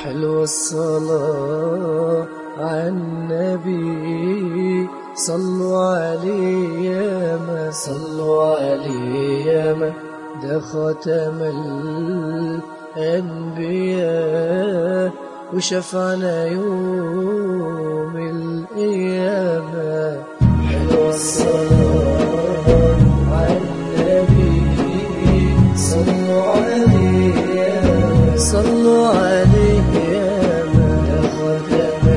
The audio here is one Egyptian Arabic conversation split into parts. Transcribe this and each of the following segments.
حلو الصلاة على النبي صلوا عليه ياما صلوا عليه ياما ده ختم الأنبياء وشفعنا يوم القيامة حلو الصلاة على النبي صلوا عليه ياما صلوا عليه ياما يا ختم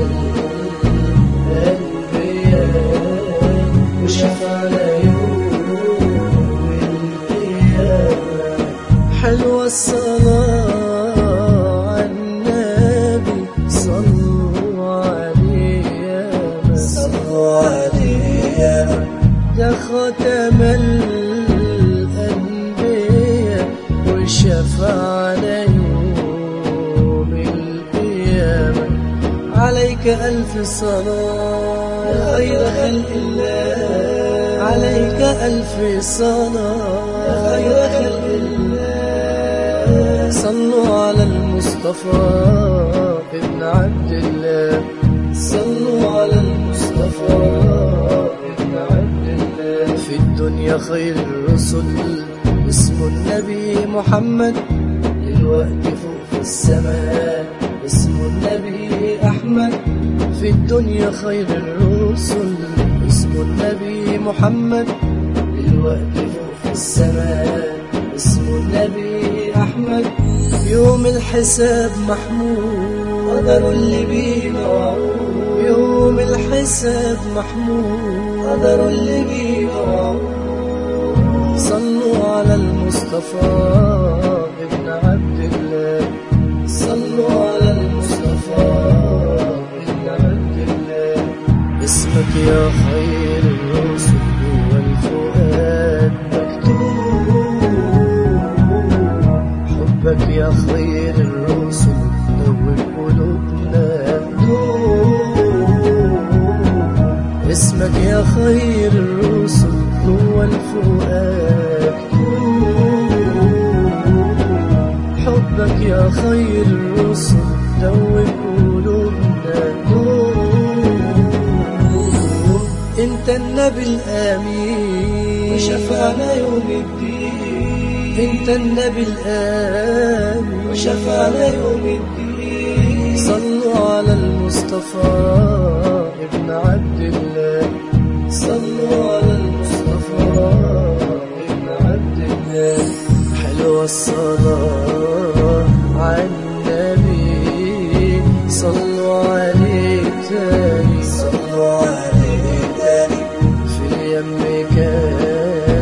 الأنبياء وشفعنا يوم القيامة حلوة الصلاة على النبي صلوا عليه ياما صلوا عليه ياما ده ختم الأنبياء وشفعنا يوم القيامة عليك ألف صلاة يا خير خلق الله عليك ألف صلاة يا خير خلق الله صلوا على المصطفى ابن عبد الله صلوا على المصطفى ابن عبد الله في الدنيا خير الرسل اسمه النبي محمد الوقت فوق في السماء اسمه النبي أحمد في الدنيا خير الرسل اسمه النبي محمد الوقت فوق في السماء اسمه النبي أحمد يوم الحساب محمود قدر اللي بيه موعود يوم الحساب محمود قدر اللي بيه موعود صلوا على المصطفى ابن عبد الله صلوا على المصطفى ابن عبد الله اسمك يا خير الرسل جوا الفؤاد مكتوب حبك يا خير الرسل نور قلوبنا نور اسمك يا خير الرسل جوا الفؤاد حبك يا خير الرسل دوب قلوبنا نور انت النبي الامين وشفعنا يوم الدين انت النبي الامين وشفعنا يوم الدين صلوا على المصطفى ابن عبد الله صلوا على المصطفى ابن عبد الله حلوة الصلاة على النبي صلوا عليه تاني صلوا عليه تاني في اليم كان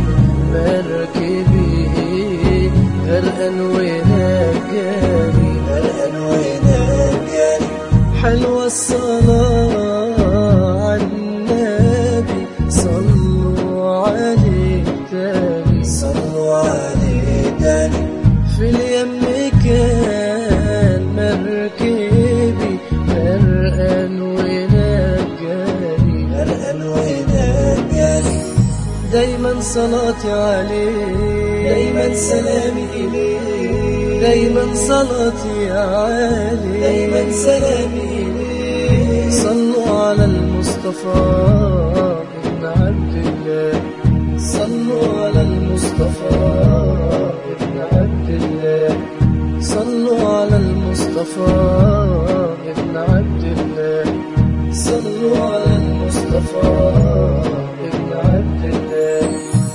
مركبي غرقان ونجاني غرقان ونجاني حلوة الصلاة على النبي صلوا عليه تاني صلوا عليه تاني في اليم كان مركبي غرقان ونجاني غرقان ونجاني دايما صلاتي عليه دايما سلامي إليه دايما صلاتي عليه دايما سلامي إليه صلوا على المصطفى ابن عبد الله صلوا على المصطفى ابن عبد الله صلوا على المصطفى ابن عبد الله صلوا على المصطفى ابن عبد الله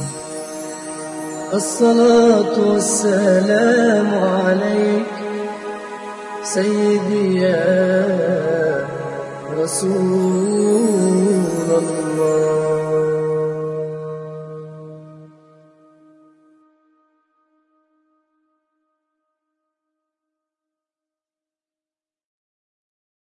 الصلاة والسلام عليك سيدي يا رسول الله